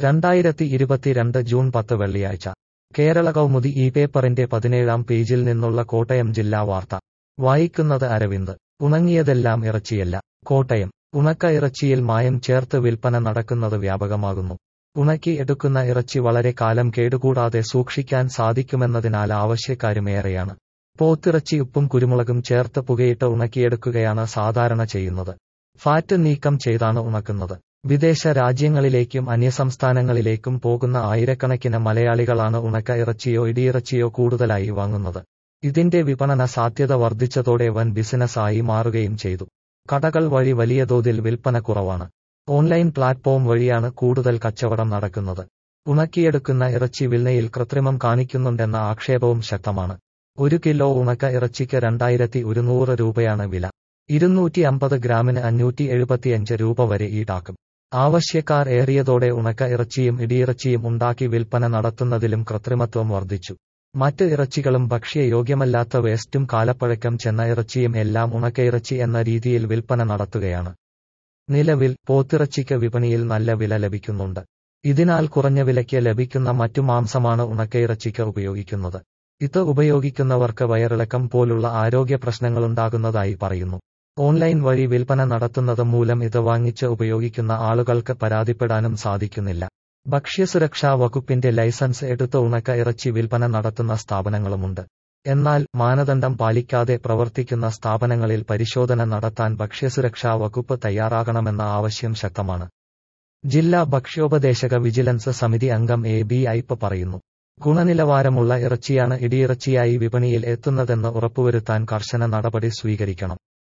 രണ്ടായിരത്തി ഇരുപത്തിരണ്ട് ജൂൺ പത്ത് വെള്ളിയാഴ്ച കേരള കൗമുദി ഈ പേപ്പറിന്റെ പതിനേഴാം പേജിൽ നിന്നുള്ള കോട്ടയം ജില്ലാ വാർത്ത വായിക്കുന്നത് അരവിന്ദ് ഉണങ്ങിയതെല്ലാം ഇറച്ചിയല്ല കോട്ടയം ഉണക്ക ഇറച്ചിയിൽ മായം ചേർത്ത് വിൽപ്പന നടക്കുന്നത് വ്യാപകമാകുന്നു ഉണക്കി എടുക്കുന്ന ഇറച്ചി വളരെ കാലം കേടുകൂടാതെ സൂക്ഷിക്കാൻ സാധിക്കുമെന്നതിനാൽ ആവശ്യക്കാരുമേറെയാണ് പോത്തിറച്ചി ഉപ്പും കുരുമുളകും ചേർത്ത് പുകയിട്ട് ഉണക്കിയെടുക്കുകയാണ് സാധാരണ ചെയ്യുന്നത് ഫാറ്റ് നീക്കം ചെയ്താണ് ഉണക്കുന്നത് വിദേശ രാജ്യങ്ങളിലേക്കും അന്യസംസ്ഥാനങ്ങളിലേക്കും പോകുന്ന ആയിരക്കണക്കിന് മലയാളികളാണ് ഉണക്ക ഇറച്ചിയോ ഇടിയിറച്ചിയോ കൂടുതലായി വാങ്ങുന്നത് ഇതിന്റെ വിപണന സാധ്യത വർദ്ധിച്ചതോടെ വൻ ബിസിനസ് ആയി മാറുകയും ചെയ്തു കടകൾ വഴി വലിയ തോതിൽ വിൽപ്പന കുറവാണ് ഓൺലൈൻ പ്ലാറ്റ്ഫോം വഴിയാണ് കൂടുതൽ കച്ചവടം നടക്കുന്നത് ഉണക്കിയെടുക്കുന്ന ഇറച്ചി വിൽനയിൽ കൃത്രിമം കാണിക്കുന്നുണ്ടെന്ന ആക്ഷേപവും ശക്തമാണ് ഒരു കിലോ ഉണക്ക ഇറച്ചിക്ക് രണ്ടായിരത്തി ഒരുന്നൂറ് രൂപയാണ് വില ഇരുന്നൂറ്റി അമ്പത് ഗ്രാമിന് അഞ്ഞൂറ്റി എഴുപത്തിയഞ്ച് രൂപ വരെ ഈടാക്കും ആവശ്യക്കാർ ഏറിയതോടെ ഉണക്ക ഇറച്ചിയും ഇടിയിറച്ചിയും ഉണ്ടാക്കി വിൽപ്പന നടത്തുന്നതിലും കൃത്രിമത്വം വർദ്ധിച്ചു മറ്റ് ഇറച്ചികളും ഭക്ഷ്യയോഗ്യമല്ലാത്ത വേസ്റ്റും കാലപ്പഴക്കം ചെന്ന ഇറച്ചിയും എല്ലാം ഉണക്കയിറച്ചി എന്ന രീതിയിൽ വിൽപ്പന നടത്തുകയാണ് നിലവിൽ പോത്തിറച്ചിക്ക് വിപണിയിൽ നല്ല വില ലഭിക്കുന്നുണ്ട് ഇതിനാൽ കുറഞ്ഞ വിലയ്ക്ക് ലഭിക്കുന്ന മറ്റു മാംസമാണ് ഉണക്കയിറച്ചിക്ക് ഉപയോഗിക്കുന്നത് ഇത് ഉപയോഗിക്കുന്നവർക്ക് വയറിളക്കം പോലുള്ള ആരോഗ്യ പ്രശ്നങ്ങളുണ്ടാകുന്നതായി പറയുന്നു ഓൺലൈൻ വഴി വിൽപ്പന നടത്തുന്നത് മൂലം ഇത് വാങ്ങിച്ച് ഉപയോഗിക്കുന്ന ആളുകൾക്ക് പരാതിപ്പെടാനും സാധിക്കുന്നില്ല ഭക്ഷ്യസുരക്ഷാ വകുപ്പിന്റെ ലൈസൻസ് എടുത്ത് ഉണക്ക ഇറച്ചി വിൽപ്പന നടത്തുന്ന സ്ഥാപനങ്ങളുമുണ്ട് എന്നാൽ മാനദണ്ഡം പാലിക്കാതെ പ്രവർത്തിക്കുന്ന സ്ഥാപനങ്ങളിൽ പരിശോധന നടത്താൻ ഭക്ഷ്യസുരക്ഷാ വകുപ്പ് തയ്യാറാകണമെന്ന ആവശ്യം ശക്തമാണ് ജില്ലാ ഭക്ഷ്യോപദേശക വിജിലൻസ് സമിതി അംഗം എ ബി ഐപ്പ് പറയുന്നു ഗുണനിലവാരമുള്ള ഇറച്ചിയാണ് ഇടിയിറച്ചിയായി വിപണിയിൽ എത്തുന്നതെന്ന് ഉറപ്പുവരുത്താൻ കർശന നടപടി സ്വീകരിക്കണം